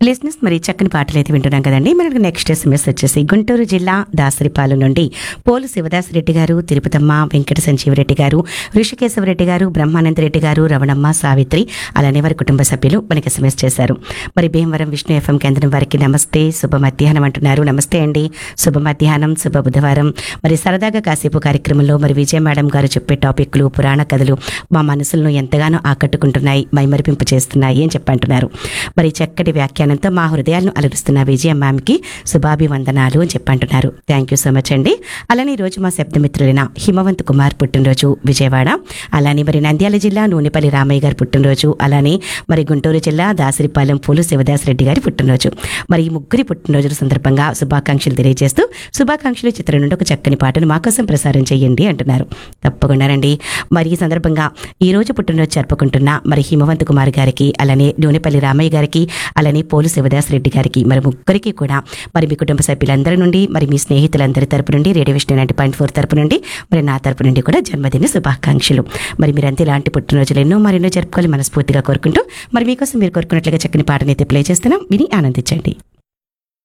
లిస్నెస్ మరి చక్కని పాటలు అయితే వింటున్నాం కదండి మనకు నెక్స్ట్ ఎస్ఎంఎస్ వచ్చేసి గుంటూరు జిల్లా దాసరిపాలెం నుండి పోలు శివదాసరెడ్డి గారు తిరుపతమ్మ వెంకట సంజీవరెడ్డి గారు ఋషికేశవరెడ్డి గారు బ్రహ్మానంద రెడ్డి గారు రవణమ్మ సావిత్రి అలానే వారి కుటుంబ సభ్యులు మనకి ఎస్ఎంఎస్ చేశారు మరి భీమవరం విష్ణు ఎఫ్ఎం కేంద్రం వారికి నమస్తే శుభ మధ్యాహ్నం అంటున్నారు నమస్తే అండి శుభ మధ్యాహ్నం శుభ బుధవారం మరి సరదాగా కాసేపు కార్యక్రమంలో మరి విజయ మేడం గారు చెప్పే టాపిక్లు పురాణ కథలు మా మనసులను ఎంతగానో ఆకట్టుకుంటున్నాయి మైమరిపింపు చేస్తున్నాయి అని చెప్పంటున్నారు మరి చక్కటి వ్యాఖ్యానంతో మా హృదయాలను అలరుస్తున్న విజయ మ్యామ్కి శుభాభివందనాలు అని చెప్పంటున్నారు థ్యాంక్ యూ సో మచ్ అండి అలానే ఈరోజు మా శబ్దమిత్రులైన హిమవంత్ కుమార్ పుట్టినరోజు విజయవాడ అలానే మరి నంద్యాల జిల్లా నూనెపల్లి రామయ్య గారి పుట్టినరోజు అలానే మరి గుంటూరు జిల్లా దాసరిపాలెం పూలు శివదాస్ రెడ్డి గారి పుట్టినరోజు మరి ఈ ముగ్గురి పుట్టినరోజుల సందర్భంగా శుభాకాంక్షలు తెలియజేస్తూ శుభాకాంక్షలు చిత్రం నుండి ఒక చక్కని పాటను మా కోసం ప్రసారం చేయండి అంటున్నారు తప్పకుండానండి మరి ఈ సందర్భంగా ఈ రోజు పుట్టినరోజు జరుపుకుంటున్న మరి హిమవంత్ కుమార్ గారికి అలానే నూనెపల్లి రామయ్య గారికి అలానే పోలు శివదాస్ రెడ్డి గారికి మరి ముగ్గురికి కూడా మరి మీ కుటుంబ సభ్యులందరి నుండి మరి మీ స్నేహితులందరి తరపు నుండి radio Vishnu ninety point four తరపు నుండి మరి నా తరపు నుండి కూడా జన్మదిన శుభాకాంక్షలు మరి మీరంతా ఇలాంటి పుట్టినరోజులు ఎన్నో మరెన్నో జరుపుకోవాలి మనస్ఫూర్తిగా కోరుకుంటూ మరి మీకోసం మీరు కోరుకున్నట్లుగా చక్కని పాటనైతే ప్లే చేస్తున్నాం విని ఆనందించండి